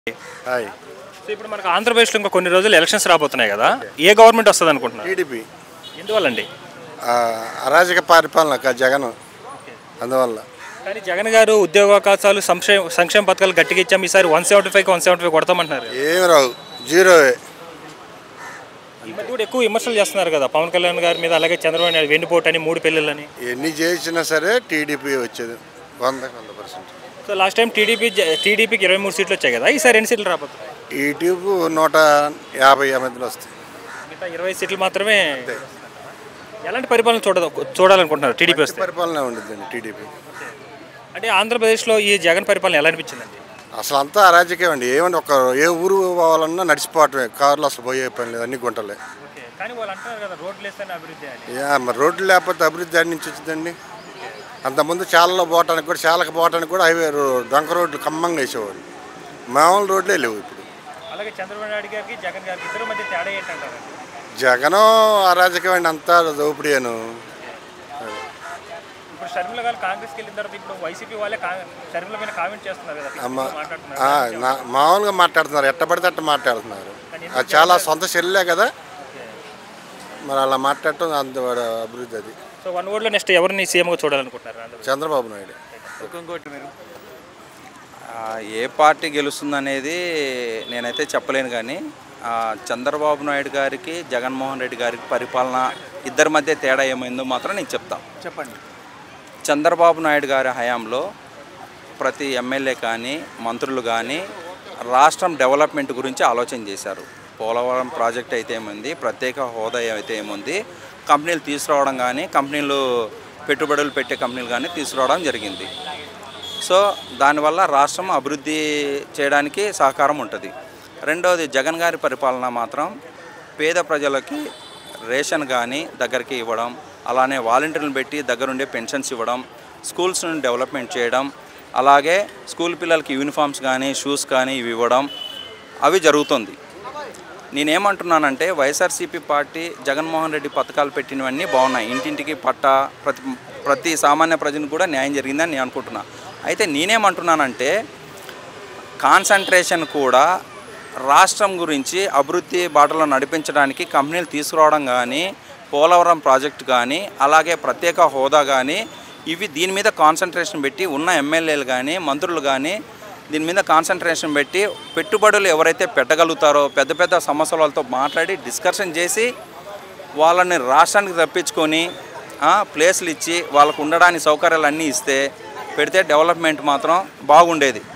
hi so ఇప్పుడు మనకు ఆంధ్రప్రదేశ్లో ఇంకా కొన్ని రోజులు ఎలక్షన్స్ రాబోతున్నాయి కదా ఏ గవర్నమెంట్ వస్తుంది అనుకుంటున్నారు టీడీపీ ఎందువల్లండి అరాజక పరిపాలన క- జగన్ అందువల్ల కానీ జగన్ గారు ఉద్యోగ అవకాశాలు సంక్షేమ సంక్షేమ పథకాలు గట్టిగా ఇచ్చాం ఈసారి one seventy five one seventy five కొడతామంటున్నారు ఏమి రావు జీరోవే ఈ మధ్య కూడా ఎక్కువ విమర్శలు చేస్తున్నారు కదా పవన్ కళ్యాణ్ గారి మీద అలాగే చంద్రబాబు నాయుడు వెండిపోటు అని మూడు పెళ్ళిళ్ళని ఎన్ని చేసినా సరే టీడీపీ వచ్చేది వందకి వంద percent so last time TDP టీడీపీకి ఇరవై మూడు సీట్లు వచ్చాయి కదా ఈసారి ఎన్ని సీట్లు రాబోతున్నాయి యూట్యూబ్ నూట యాభై మధ్యలో వస్తాయి మిగతా ఇరవై సీట్లు మాత్రమే ఎలాంటి పరిపాలన చూడ చూడాలనుకుంటున్నారు టీడీపీ వస్తే పరిపాలన ఉండిద్దండి టీడీపీ అంటే ఆంధ్రప్రదేశ్లో ఈ జగన్ పరిపాలన ఎలా అనిపించిందండి అసలు అంతా అరాజకే అండి ఏమంటే ఒక ఏ ఊరు పోవాలన్నా నడిచిపోవటమే కార్లు అసలు పోయే పని లేదు అన్ని గుంటలే ఓకే కానీ వాళ్ళు అంటారు కదా రోడ్లు వేస్తేనే అభివృద్ధి అని యా, మరి రోడ్లు లేకపోతే అభివృద్ధి ఆడి నుంచి వచ్చిందండి అంతకుముందు చాలలో పోవటానికి కూడా చాలకు పోవటానికి కూడా హైవే రో- డొంక రోడ్లు ఖమ్మంగా వేసేవాళ్ళు మామూలు రోడ్లే లేవు ఇప్పుడు అలాగే చంద్రబాబు నాయుడు గారికి జగన్ గారికి ఇద్దరు మధ్య తేడా ఏంటంటారు జగనం అరాజకం అండి అంతా దోపిడీను ఇప్పుడు షర్మిల గారు కాంగ్రెస్కి వెళ్ళిన తర్వాత ఇప్పుడు వైసీపీ వాళ్ళే కా- షర్మిల మీద కామెంట్ చేస్తున్నారు కదా అమ్మ మాట్లాడుతున్నారు ఆ, నా- మామూలుగా మాట్లాడుతున్నారు ఎట్టబడితే అట్ట మాట్లాడుతున్నారు అది చాలా సొంత చెల్లెలే కదా మరి అలా మాట్లాడటం అంత వాడు అభివృద్ధి అది సో వన్ వర్డ్లో నెక్స్ట్ ఎవరిని సీఎంగా చూడాలనుకుంటున్నారు ఆంధ్రప్రదేశ్ చంద్రబాబు నాయుడు ఇంకోటి మీరు ఆ, ఏ పార్టీ గెలుస్తుందనేది నేనైతే చెప్పలేను కానీ ఆ, చంద్రబాబు నాయుడు గారికి జగన్మోహన్ రెడ్డి గారికి పరిపాలన ఇద్దరి మధ్య తేడా ఏమైందో మాత్రం నేను చెప్తాను చెప్పండి చంద్రబాబు నాయుడు గారి హయాంలో ప్రతి ఎమ్మెల్యే కానీ మంత్రులు కానీ రాష్ట్రం డెవలప్మెంట్ గురించి ఆలోచన చేశారు పోలవరం ప్రాజెక్ట్ అయితే ఏముంది ప్రత్యేక హోదా అయితే ఏముంది కంపెనీలు తీసుకురావడం కానీ కంపెనీలు పెట్టుబడులు పెట్టే కంపెనీలు కానీ తీసుకురావడం జరిగింది సో దానివల్ల రాష్ట్రం అభివృద్ధి చేయడానికి సహకారం ఉంటుంది రెండవది జగన్ గారి పరిపాలన మాత్రం పేద ప్రజలకి రేషన్ కానీ దగ్గరికి ఇవ్వడం అలానే వాలంటీర్లను పెట్టి దగ్గరుండే పెన్షన్స్ ఇవ్వడం స్కూల్స్ను డెవలప్మెంట్ చేయడం అలాగే స్కూల్ పిల్లలకి యూనిఫామ్స్ కానీ షూస్ కానీ ఇవి ఇవ్వడం అవి జరుగుతుంది నేనేమంటున్నానంటే వైఎస్ఆర్సీపీ పార్టీ జగన్మోహన్ రెడ్డి పథకాలు పెట్టినవన్నీ బాగున్నాయి ఇంటింటికి పట్ట ప్రతి ప్రతి సామాన్య ప్రజలకు కూడా న్యాయం జరిగిందని నేను అనుకుంటున్నా అయితే నేనేమంటున్నానంటే కాన్సన్ట్రేషన్ కూడా రాష్ట్రం గురించి అభివృద్ధి బాటలో నడిపించడానికి కంపెనీలు తీసుకురావడం కానీ పోలవరం ప్రాజెక్టు కానీ అలాగే ప్రత్యేక హోదా కానీ ఇవి దీని మీద కాన్సన్ట్రేషన్ పెట్టి ఉన్న ఎమ్మెల్యేలు కానీ మంత్రులు కానీ దీని మీద కాన్సన్ట్రేషన్ పెట్టి పెట్టుబడులు ఎవరైతే పెట్టగలుగుతారో పెద్ద పెద్ద సమస్యలతో మాట్లాడి డిస్కషన్ చేసి వాళ్ళని రాష్ట్రానికి తప్పించుకొని ఆ, ప్లేస్లు ఇచ్చి వాళ్ళకు ఉండడానికి సౌకర్యాలు అన్నీ ఇస్తే పెడితే డెవలప్మెంట్ మాత్రం బాగుండేది